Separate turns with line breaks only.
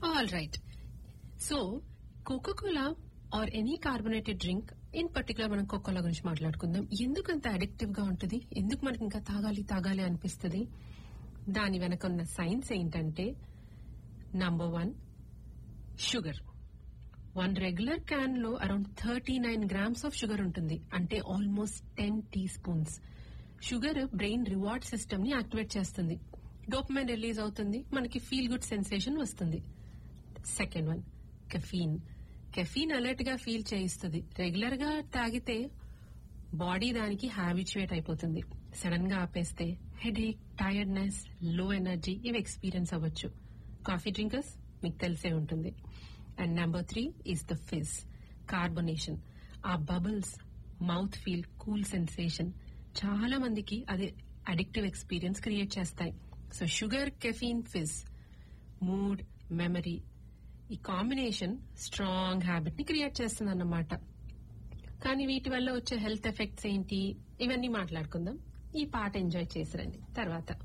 all right so Coca Cola are any carbonated drink in particular మనం Coca Cola గురించి మాట్లాడుకుందాం ఎందుకు అంత అడిక్టివ్ గా ఉంటుంది ఎందుకు మనకి ఇంకా తాగాలి తాగాలి అనిపిస్తుంది దాని వెనక ఉన్న సైన్స్ ఏంటంటే number one sugar one regular can లో around thirty nine grams of sugar ఉంటుంది అంటే almost ten teaspoons sugar brain reward system ని యాక్టివేట్ చేస్తుంది డోపమైన్ రిలీజ్ అవుతుంది మనకి ఫీల్ గుడ్ సెన్సేషన్ వస్తుంది second one caffeine caffeine alert గా feel చేయిస్తుంది రెగ్యులర్ గా తాగితే బాడీ దానికి హ్యాబిచువేట్ అయిపోతుంది సడన్ గా ఆపేస్తే హెడేక్ టైర్డ్నెస్ లో ఎనర్జీ ఇవి ఎక్స్పీరియన్స్ అవ్వచ్చు కాఫీ డ్రింకర్స్ మీకు తెలిసే ఉంటుంది and number three is the fizz carbonation ఆ bubbles mouth feel cool sensation చాలా మందికి అది అడిక్టివ్ ఎక్స్పీరియన్స్ క్రియేట్ చేస్తాయి so sugar caffeine fizz mood memory ఈ కాంబినేషన్ స్ట్రాంగ్ హ్యాబిట్ ని క్రియేట్ చేస్తుంది అన్నమాట కానీ వీటి వల్ల వచ్చే హెల్త్ ఎఫెక్ట్స్ ఏంటి ఇవన్నీ మాట్లాడుకుందాం ఈ పాట ఎంజాయ్ చేసిరండి తర్వాత